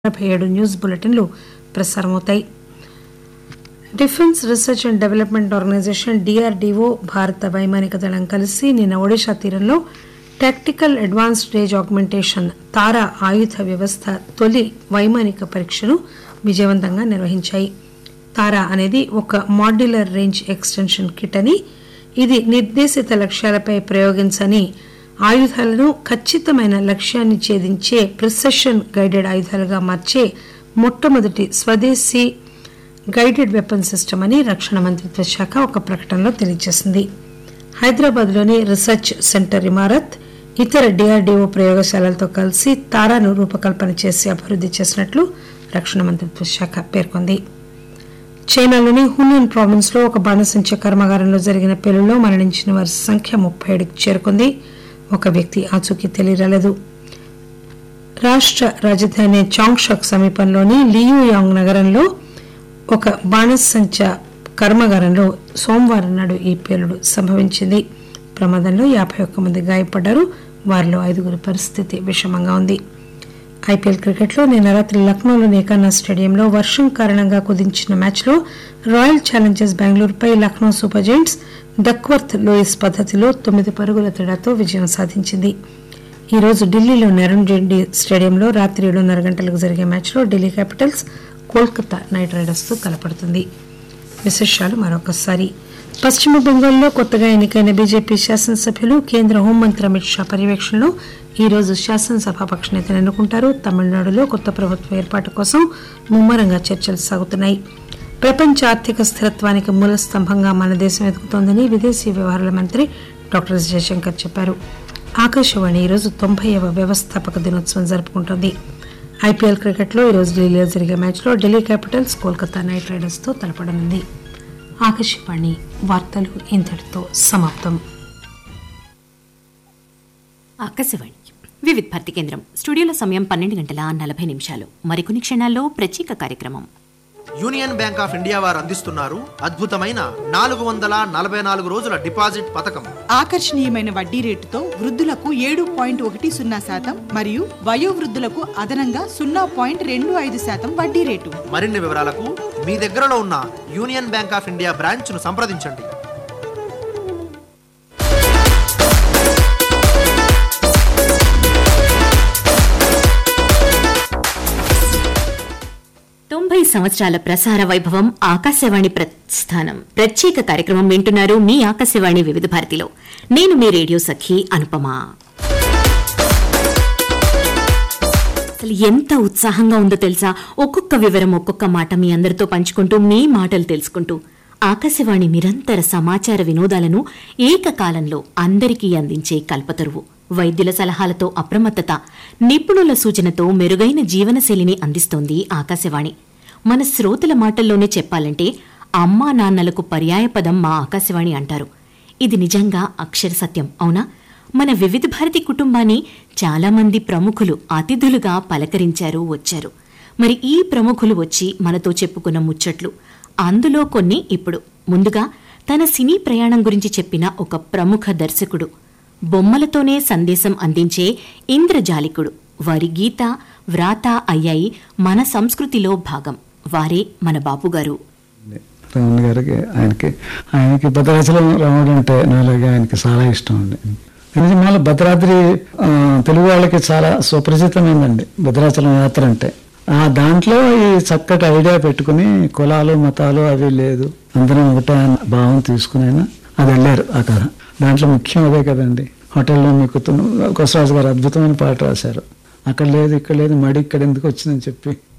ఎనభై ఏడు న్యూస్ బులెటిన్లు ప్రసారమవుతాయి defence research and development organisation DRDO భారత వైమానిక దళం కలిసి నిన్న ఒడిషా తీరంలో tactical advanced range augmentation TARA ఆయుధ వ్యవస్థ తొలి వైమానిక పరీక్షను విజయవంతంగా నిర్వహించాయి తారా అనేది ఒక మాడ్యులర్ రేంజ్ ఎక్స్టెన్షన్ కిట్ అని ఇది నిర్దేశిత లక్ష్యాలపై ప్రయోగించని ఆయుధాలను ఖచ్చితమైన లక్ష్యాన్ని ఛేదించే ప్రిసెషన్ గైడెడ్ ఆయుధాలుగా మార్చే మొట్టమొదటి స్వదేశీ గైడెడ్ వెపన్ సిస్టమ్ అని రక్షణ మంత్రిత్వ శాఖ ఒక ప్రకటనలో తెలియజేసింది హైదరాబాద్లోని రీసెర్చ్ సెంటర్ ఇమారత్ ఇతర డిఆర్డీఓ ప్రయోగశాలలతో కలిసి తారాను రూపకల్పన చేసి అభివృద్ధి చేసినట్లు రక్షణ మంత్రిత్వ శాఖ పేర్కొంది చైనాలోని హునాన్ ప్రావిన్స్ లో ఒక బాణసంచ కర్మాగారంలో జరిగిన పేలుళ్లో మరణించిన వారి సంఖ్య ముప్పై ఏడుకి చేరుకుంది ఒక వ్యక్తి ఆచూకీ తెలియరాలేదు రాష్ట్ర రాజధాని చాంగ్షక్ సమీపంలోని లియూయాంగ్ నగరంలో ఒక బాణసంచ కర్మాగారంలో సోమవారం నాడు ఈ పేలుడు సంభవించింది ప్రమాదంలో యాభై ఒక్క మంది గాయపడ్డారు వారిలో ఐదుగురి పరిస్థితి విషమంగా ఉంది ఐపీఎల్ క్రికెట్లో నిన్న రాత్రి లక్నోలోని ఏకానా స్టేడియంలో వర్షం కారణంగా కుదించిన మ్యాచ్లో రాయల్ ఛాలెంజర్స్ బెంగళూరుపై Lucknow Super Giants Duckworth Lewis పద్దతిలో తొమ్మిది పరుగుల తేడాతో విజయం సాధించింది ఈ రోజు ఢిల్లీలోని అరుణ్ జైట్లీ స్టేడియంలో రాత్రి ఏడున్నర గంటలకు జరిగే మ్యాచ్లో ఢిల్లీ క్యాపిటల్స్ కోల్కతా నైట్ రైడర్స్తో తలపడుతుంది విశేషాలు మరొకసారి పశ్చిమ బెంగాల్లో కొత్తగా ఎన్నికైన బీజేపీ శాసనసభ్యులు కేంద్ర హోంమంత్రి అమిత్ షా పర్యవేక్షణలో ఈ రోజు శాసనసభాపక్ష నేతను ఎన్నుకుంటారు తమిళనాడులో కొత్త ప్రభుత్వ ఏర్పాటు కోసం ముమ్మరంగా చర్చలు సాగుతున్నాయి ప్రపంచ ఆర్థిక స్థిరత్వానికి మూల స్తంభంగా మన దేశం ఎదుగుతోందని విదేశీ వ్యవహారాల మంత్రి డాక్టర్ ఎస్ జయశంకర్ చెప్పారు ఆకాశవాణి ఈరోజు తొంభైవ వ్యవస్థాపక దినోత్సవం జరుపుకుంటోంది ఐపీఎల్ క్రికెట్లో ఈరోజు ఢిల్లీలో జరిగే మ్యాచ్లో ఢిల్లీ క్యాపిటల్స్ కోల్కతా నైట్ రైడర్స్తో తలపడనుంది ఆకాశవాణి వార్తలు ఇంతటితో సమాప్తం ఆకాశవాణి వివిధ భారతి కేంద్రం స్టూడియోలో సమయం పన్నెండు గంటల నలభై నిమిషాలు మరికొన్ని క్షణాల్లో ప్రత్యేక కార్యక్రమం యూనియన్ బ్యాంక్ ఆఫ్ ఇండియా వారు అందిస్తున్నారు అద్భుతమైన నాలుగు వందల నలభై నాలుగు రోజుల డిపాజిట్ పథకం ఆకర్షణీయమైన వడ్డీ రేటుతో వృద్ధులకు ఏడు పాయింట్ ఒకటి సున్నా శాతం మరియు వయోవృద్ధులకు అదనంగా సున్నా పాయింట్ రెండు ఐదు శాతం వడ్డీ రేటు మరిన్ని వివరాలకు మీ దగ్గరలో ఉన్న Union Bank of India branch ను సంప్రదించండి తొంభై సంవత్సరాల ప్రసార వైభవం ఆకాశవాణి ప్రస్థానం ప్రత్యేక కార్యక్రమం వింటున్నారు మీ ఆకాశవాణి వివిధ భారతిలో నేను మీ రేడియో సఖి అనుపమ అసలు ఎంత ఉత్సాహంగా ఉందో తెలుసా ఒక్కొక్క వివరం ఒక్కొక్క మాట మీ అందరితో పంచుకుంటూ మీ మాటలు తెలుసుకుంటూ ఆకాశవాణి నిరంతర సమాచార వినోదాలను ఏకకాలంలో అందరికీ అందించే కల్పతరువు వైద్యుల సలహాలతో అప్రమత్తత నిపుణుల సూచనతో మెరుగైన జీవనశైలిని అందిస్తోంది ఆకాశవాణి మన శ్రోతల మాటల్లోనే చెప్పాలంటే అమ్మా నాన్నలకు పర్యాయపదం మా ఆకాశవాణి అంటారు ఇది నిజంగా అక్షర సత్యం అవునా మన వివిధ భారతి కుటుంబాన్ని చాలా మంది ప్రముఖులు అతిథులుగా పలకరించారు వచ్చారు మరి ఈ ప్రముఖులు వచ్చి మనతో చెప్పుకున్న ముచ్చట్లు అందులో కొన్ని ఇప్పుడు ముందుగా తన సినీ ప్రయాణం గురించి చెప్పిన ఒక ప్రముఖ దర్శకుడు బొమ్మలతోనే సందేశం అందించే ఇంద్రజాలికుడు వారి గీత వ్రాత అయ్యాయి మన సంస్కృతిలో భాగం వారే మన బాపుగారు రావణ్ గారికి ఆయనకి ఆయనకి భద్రాచలం రావడం అంటే నాలాగే ఆయనకి చాలా ఇష్టం అండి సినిమాలో భద్రాద్రి ఆ, తెలుగు వాళ్ళకి చాలా సుపరిచితమైందండి భద్రాచలం యాత్ర అంటే ఆ దాంట్లో ఈ చక్కటి ఐడియా పెట్టుకుని కులాలు మతాలు అవి లేదు అందరం ఒకటే అన్న భావం తీసుకుని ఆయన అది వెళ్ళారు ఆ కథ దాంట్లో ముఖ్యం అదే కదండి హోటల్లో మీకు కొసరాజు గారు అద్భుతమైన పాట రాశారు అక్కడ లేదు ఇక్కడ లేదు మడి ఇక్కడ ఎందుకు వచ్చిందని చెప్పి